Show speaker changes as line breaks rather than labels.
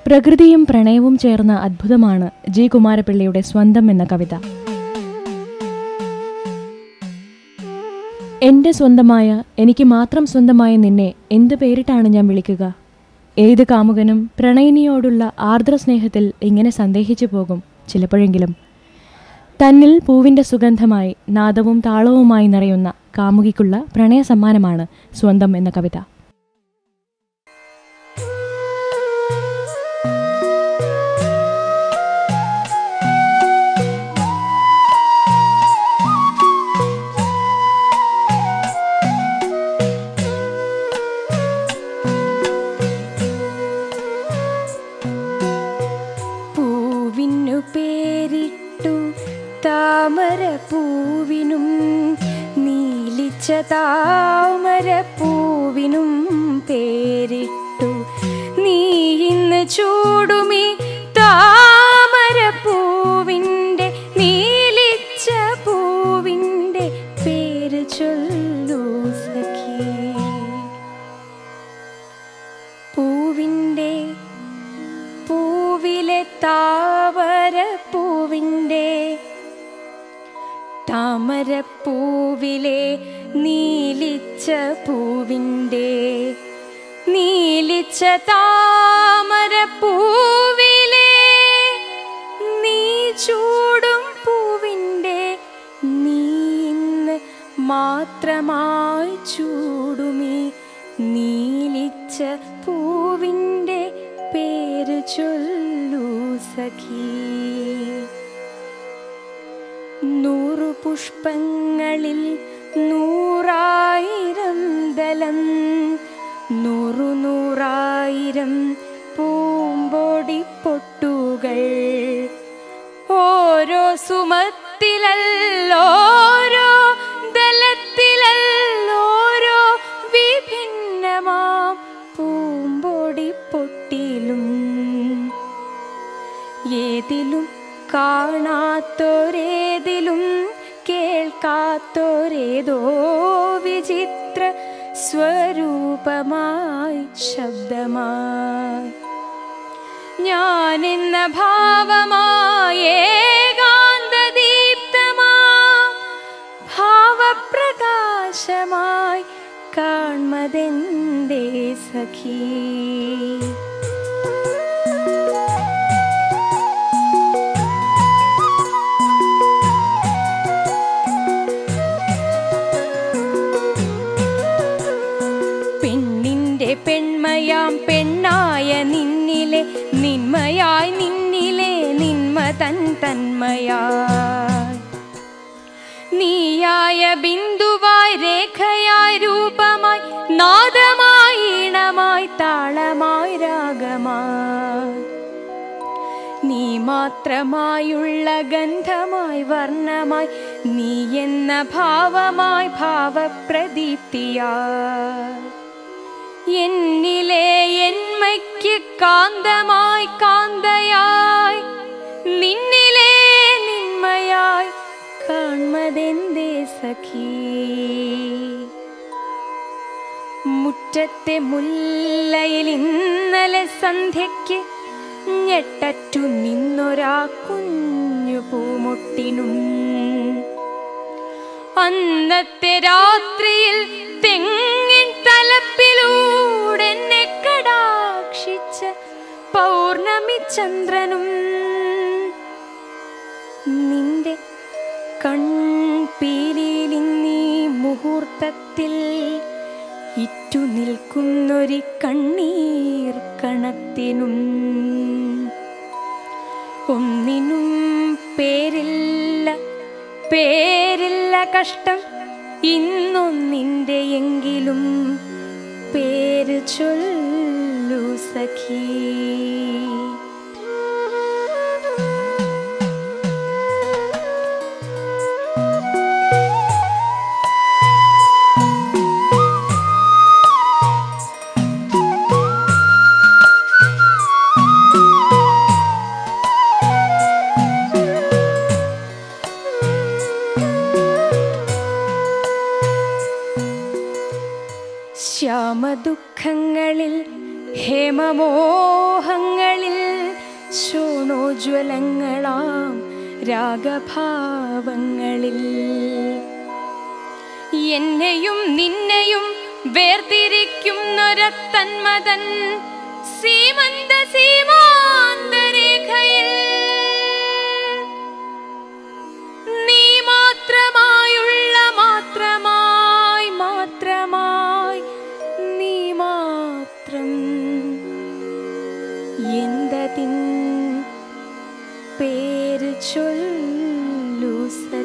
പ്രകൃതിയും പ്രണയവും ചേർന്ന അദ്ഭുതമാണ് ജി കുമാരപിള്ളയുടെ സ്വന്തം എന്ന കവിത എൻ്റെ സ്വന്തമായ എനിക്ക് മാത്രം സ്വന്തമായ നിന്നെ എന്ത് പേരിട്ടാണ് ഞാൻ വിളിക്കുക ഏത് കാമുകനും പ്രണയിനിയോടുള്ള ആർദ്ര സ്നേഹത്തിൽ ഇങ്ങനെ സന്ദേഹിച്ചു പോകും ചിലപ്പോഴെങ്കിലും തന്നിൽ പൂവിൻ്റെ സുഗന്ധമായി നാദവും താളവുമായി നിറയുന്ന കാമുകിക്കുള്ള പ്രണയ സമ്മാനമാണ് സ്വന്തം എന്ന കവിത
പൂവിനു പേരിട്ടു താമര പൂവിനും നീലിച്ച താമര പൂവിനും പേരിട്ടു നീ ഇന്ന് ചൂടുമീ താമര പൂവിൻ്റെ നീലിച്ച പൂവിൻ്റെ പേര് ചൊല്ലൂ സഖി പൂവിൻ്റെ പൂവിലെ താമര പൂവിൻ്റെ താമരപ്പൂവിലെ നീലിച്ച പൂവിൻ്റെ നീലിച്ച താമരപ്പൂവിലെ നീ ചൂടും പൂവിൻ്റെ നീ ഇന്ന് മാത്രമായി ചൂടുമീ നീലിച്ച പൂവിൻ്റെ പേര് ചൊല്ലൂ സഖി നൂറു പുഷ്പങ്ങളിൽ നൂറായിരം ദലം നൂറു നൂറായിരം പൂമ്പൊടി പൊട്ടുകൾ ഓരോ സുമത്തിലല്ലോരോ ദലത്തിലല്ലോരോ വിഭിന്നമാം പൂമ്പൊടി പൊട്ടിലും ഏതിലും കാണാത്തോരേതിലും കേൾക്കാത്തോരേതോ വിചിത്ര സ്വരൂപമായി ശബ്ദമായി ഞാൻ എന്ന ഭാവമായി ഏകാന്തദീപ്തമാ ഭാവപ്രകാശമായി കാൺമതെന്തേ സഖീ പെണ്ണിന്റെ പെൺമയാം പെണ്ണായ നിന്നിലെ നിന്മയായി നിന്നിലെ നിന്മ തൻ തന്മയായി നീയായ ബിന്ദുവായി രേഖയായി രൂപമായി നാദമായി ഈണമായി താളമായി രാഗമായി നീ മാത്രമായുള്ള ഗന്ധമായി വർണ്ണമായി നീ എന്ന ഭാവമായി ഭാവപ്രദീപ്തിയായി എന്നിലെ എന്മയ്ക്ക് കാന്തമായി കാന്തയായി നിന്നിലെ നിന്മയായി കാൺമതെന്തേ സഖീ മുറ്റത്തെ മുല്ലയിൽ ഇന്നലെ സന്ധ്യയ്ക്ക് ഞെട്ടറ്റു നിന്നൊരാ കുഞ്ഞു പൂമുട്ടിനും അന്നത്തെ രാത്രിയിൽ തെങ്ങിൻ തലപ്പിലൂടെ എന്നെ കടാക്ഷിച്ച പൗർണമി ചന്ദ്രനും നിന്റെ കൺപീലിലിന്നീ മുഹൂർത്തത്തിൽ ഇറ്റു നിൽക്കുന്നൊരു കണ്ണീർ കണത്തിനും ഒന്നിനും പേരില്ല പേരില്ല കഷ്ടം ഇന്നൊന്നിൻ്റെ എങ്കിലും പേര് ചൊല്ലു സഖീ ശ്യാമദുഃഖങ്ങളിൽ ഹേമമോഹങ്ങളിൽ ശോണോജ്വലങ്ങളാം രാഗഭാവങ്ങളിൽ എന്നെയും നിന്നെയും വേർതിരിക്കുന്നൊരത്തന്മതൻ സീമന്ത സീമാന്തരേഖയിൽ നീ മാത്രമായുള്ള മാത്രമായി മാത്രമായി നീ മാത്രം എന്തതിൻ പേര് ചൊല്ലു സഖി